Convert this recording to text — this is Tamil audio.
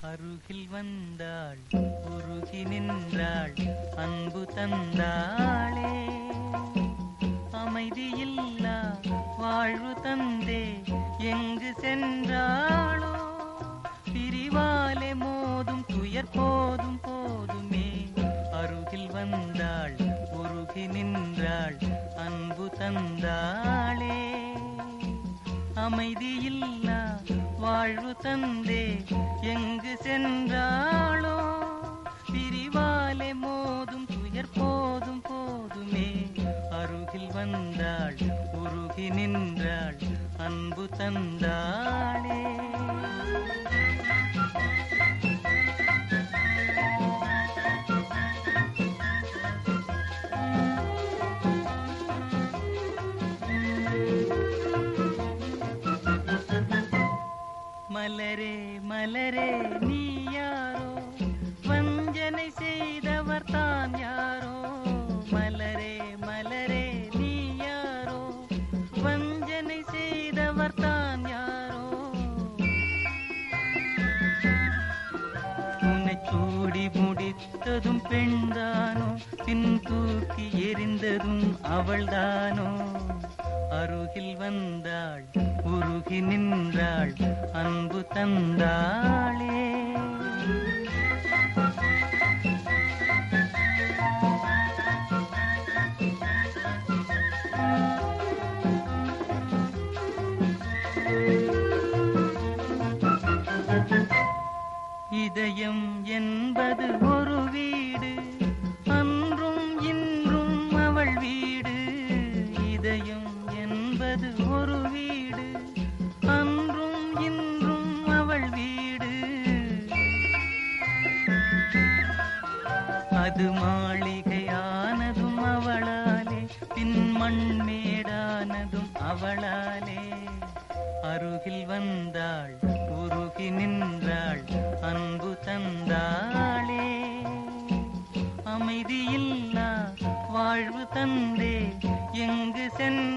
அருகில் வந்தாள் உருகி நின்றாள் அன்பு தந்தாளே அமைதியில்லா வாழ்வு தந்தே எங்கு சென்றாளோ பிரிவாலே மோதும் துயர் போதும் போதுமே அருகில் வந்தாள் உருகி நின்றாள் அன்பு தந்தாளே அமைதியில்லா வாழ்வு தந்தே எங்கு சென்றாளோ பிரிவாலே மோதும் துயர் போதும் போதுமே அருகில் வந்தாள் உருகி நின்றாள் அன்பு தந்தாளே மலரே மலரே நீ யாரோ வஞ்சனை செய்தவர் தான் யாரோ மலரே மலரே நீ யாரோ வஞ்சனை செய்தவர் தான் யாரோ உன்னை சூடி முடித்ததும் பெண்தானோ பின் தூக்கி எறிந்ததும் அவள்தானோ அருகில் வந்தாள் உருகி நின்றாள் அன்பு தந்தாளே இதயம் என்பது ஒரு வீடு அன்றும் இன்றும் அவள் வீடு இதயம் என்பது ஒரு வீடு அன்றும் இன்றும் அவள் வீடு அது மாளிகையானதும் அவளாலே பின் மண்மேடானதும் அவளாலே அருகில் வந்தாள் உருகி நின்றாள் அன்பு தந்தாளே அமைதியில்லா வாழ்வு தந்தே எங்கு சென்ற